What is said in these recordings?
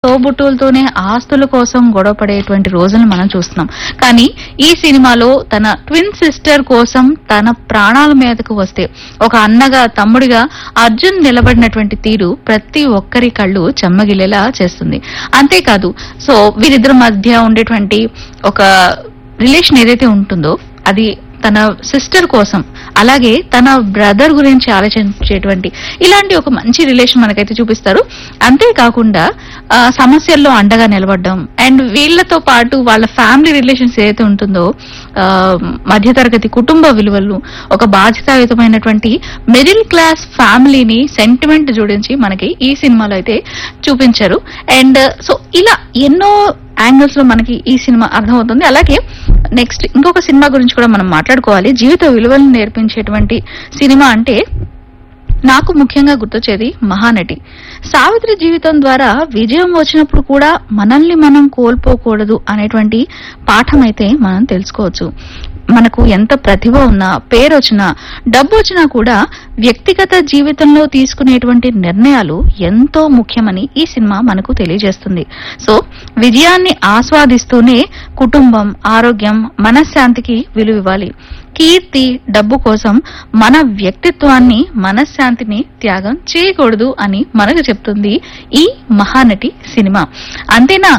తోబుట్టువులతోనే ఆస్తుల కోసం గొడవపడేటువంటి రోజులను మనం చూస్తున్నాం కానీ ఈ సినిమాలో తన ట్విన్ సిస్టర్ కోసం తన ప్రాణాల మీదకు వస్తే ఒక అన్నగా తమ్ముడిగా అర్జున్ నిలబడినటువంటి తీరు ప్రతి ఒక్కరి కళ్ళు చెమ్మగిలేలా చేస్తుంది అంతేకాదు సో వీరిద్దరి మధ్య ఉండేటువంటి ఒక రిలేషన్ ఏదైతే ఉంటుందో అది తన సిస్టర్ కోసం అలాగే తన బ్రదర్ గురించి ఆలోచించేటువంటి ఇలాంటి ఒక మంచి రిలేషన్ మనకైతే చూపిస్తారు అంతేకాకుండా ఆ, సమస్యల్లో అండగా నిలబడడం అండ్ వీళ్ళతో పాటు వాళ్ళ ఫ్యామిలీ రిలేషన్స్ ఏదైతే ఉంటుందో ఆ, మధ్యతరగతి కుటుంబ విలువలు ఒక బాధ్యతాయుతమైనటువంటి మిడిల్ క్లాస్ ఫ్యామిలీని సెంటిమెంట్ జోడించి మనకి ఈ సినిమాలో అయితే చూపించారు అండ్ సో ఇలా ఎన్నో యాంగిల్స్ లో మనకి ఈ సినిమా అర్థమవుతుంది అలాగే నెక్స్ట్ ఇంకొక సినిమా గురించి కూడా మనం మాట్లాడుకోవాలి జీవిత విలువలను నేర్పించేటువంటి సినిమా అంటే నాకు ముఖ్యంగా గుర్తొచ్చేది మహానటి సావిత్రి జీవితం ద్వారా విజయం వచ్చినప్పుడు కూడా మనల్ని మనం కోల్పోకూడదు అనేటువంటి పాఠం అయితే మనం తెలుసుకోవచ్చు మనకు ఎంత ప్రతిభ ఉన్నా పేరు వచ్చినా డబ్బు వచ్చినా కూడా వ్యక్తిగత జీవితంలో తీసుకునేటువంటి నిర్ణయాలు ఎంతో ముఖ్యమని ఈ సినిమా మనకు తెలియజేస్తుంది సో విజయాన్ని ఆస్వాదిస్తూనే కుటుంబం ఆరోగ్యం మనశ్శాంతికి విలువ ఇవ్వాలి కీర్తి డబ్బు కోసం మన వ్యక్తిత్వాన్ని మనశ్శాంతిని త్యాగం చేయకూడదు అని మనకు చెప్తుంది ఈ మహానటి సినిమా అంతేనా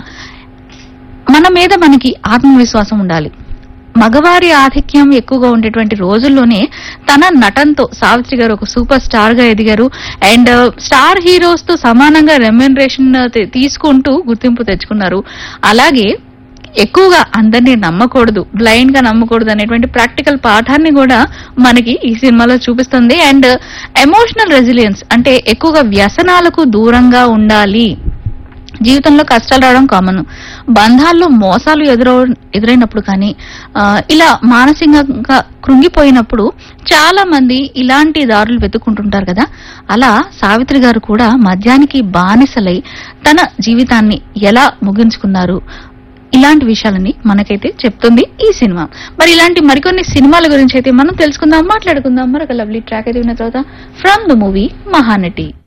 మన మీద మనకి ఆత్మవిశ్వాసం ఉండాలి మగవారి ఆధిక్యం ఎక్కువగా ఉండేటువంటి రోజుల్లోనే తన నటనతో సావిత్రి గారు ఒక సూపర్ స్టార్ గా ఎదిగారు అండ్ స్టార్ హీరోస్ తో సమానంగా రెమ్యూనరేషన్ తీసుకుంటూ గుర్తింపు తెచ్చుకున్నారు అలాగే ఎక్కువగా అందరినీ నమ్మకూడదు బ్లైండ్ గా నమ్మకూడదు అనేటువంటి ప్రాక్టికల్ పాఠాన్ని కూడా మనకి ఈ సినిమాలో చూపిస్తుంది అండ్ ఎమోషనల్ రెసిలియన్స్ అంటే ఎక్కువగా వ్యసనాలకు దూరంగా ఉండాలి జీవితంలో కష్టాలు రావడం కామన్ బంధాల్లో మోసాలు ఎదురవ ఎదురైనప్పుడు కానీ ఆ, ఇలా మానసికంగా కృంగిపోయినప్పుడు చాలా మంది ఇలాంటి దారులు వెతుక్కుంటుంటారు కదా అలా సావిత్రి గారు కూడా మద్యానికి బానిసలై తన జీవితాన్ని ఎలా ముగించుకున్నారు ఇలాంటి విషయాలని మనకైతే చెప్తుంది ఈ సినిమా మరి ఇలాంటి మరికొన్ని సినిమాల గురించి అయితే మనం తెలుసుకుందాం మాట్లాడుకుందాం మరొక లవ్లీ ట్రాక్ అయితే విన్న తర్వాత ఫ్రమ్ ద మూవీ మహానటి